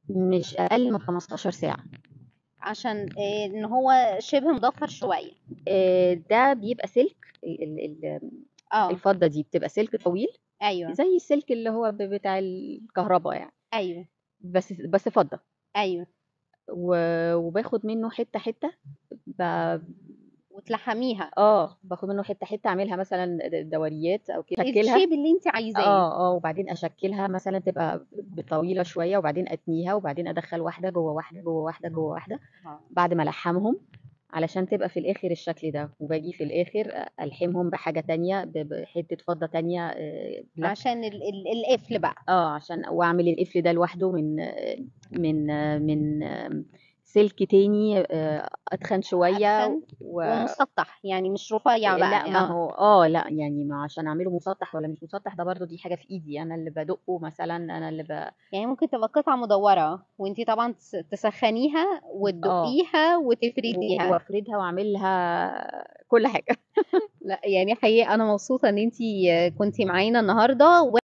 مش اقل من 15 ساعه عشان آه، ان هو شبه مضفر شويه آه، ده بيبقى سلك ال- ال- ال- اه الفضه دي بتبقى سلك طويل ايوه زي السلك اللي هو ب- بتاع الكهرباء يعني ايوه بس بس فضه ايوه و- وباخد منه حته حته ب... وتلحميها اه باخد منه حته حته اعملها مثلا د- دوريات او كده اشكلها الشيب اللي انت عايزاه اه اه وبعدين اشكلها مثلا تبقى طويله شويه وبعدين اتنيها وبعدين ادخل واحده جوه واحده جوه واحده جوه واحده آه. بعد ما الحمهم علشان تبقى في الاخر الشكل ده وباجي في الاخر الحمهم بحاجه تانية ب- بحته فضه تانية آه، لف عشان ال ال القفل بقى اه عشان واعمل القفل ده لوحده من من من سلك تاني آه، اتخن شويه أتخن و... ومسطح يعني مش رفيع بقى لا ما آه. هو اه لا يعني ما عشان اعمله مسطح ولا مش مسطح ده برضو دي حاجه في ايدي انا اللي بدقه مثلا انا اللي ب... يعني ممكن تبقى قطعة مدورة وانتي طبعا تس- تسخنيها وتدقيها وتفرديها وافردها واعملها كل حاجه لا يعني حقيقة انا مبسوطة ان انتي كنتي معانا النهاردة